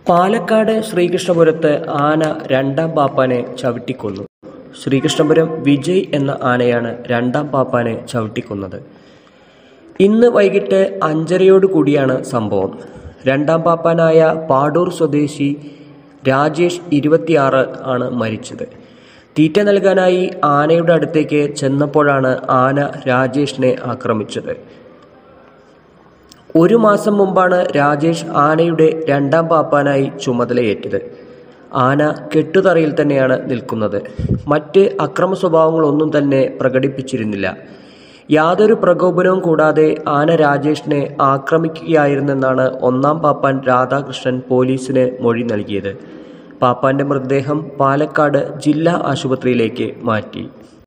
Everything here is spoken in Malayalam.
പാലക്കാട് ശ്രീകൃഷ്ണപുരത്ത് ആന രണ്ടാം പാപ്പാനെ ചവിട്ടിക്കൊന്നു ശ്രീകൃഷ്ണപുരം വിജയ് എന്ന ആനയാണ് രണ്ടാം പാപ്പാനെ ചവിട്ടിക്കൊന്നത് ഇന്ന് വൈകിട്ട് അഞ്ചരയോട് കൂടിയാണ് സംഭവം രണ്ടാം പാപ്പാനായ പാടൂർ സ്വദേശി രാജേഷ് ഇരുപത്തിയാറ് ആണ് മരിച്ചത് തീറ്റ നൽകാനായി ആനയുടെ അടുത്തേക്ക് ചെന്നപ്പോഴാണ് ആന രാജേഷിനെ ആക്രമിച്ചത് ഒരു മാസം മുമ്പാണ് രാജേഷ് ആനയുടെ രണ്ടാം പാപ്പാനായി ചുമതലയേറ്റത് ആന കെട്ടുതറയിൽ തന്നെയാണ് നിൽക്കുന്നത് മറ്റ് അക്രമ സ്വഭാവങ്ങളൊന്നും തന്നെ പ്രകടിപ്പിച്ചിരുന്നില്ല യാതൊരു പ്രകോപനവും കൂടാതെ ആന രാജേഷിനെ ആക്രമിക്കുകയായിരുന്നെന്നാണ് ഒന്നാം പാപ്പാൻ രാധാകൃഷ്ണൻ പോലീസിന് മൊഴി നൽകിയത് പാപ്പാന്റെ മൃതദേഹം പാലക്കാട് ജില്ലാ ആശുപത്രിയിലേക്ക് മാറ്റി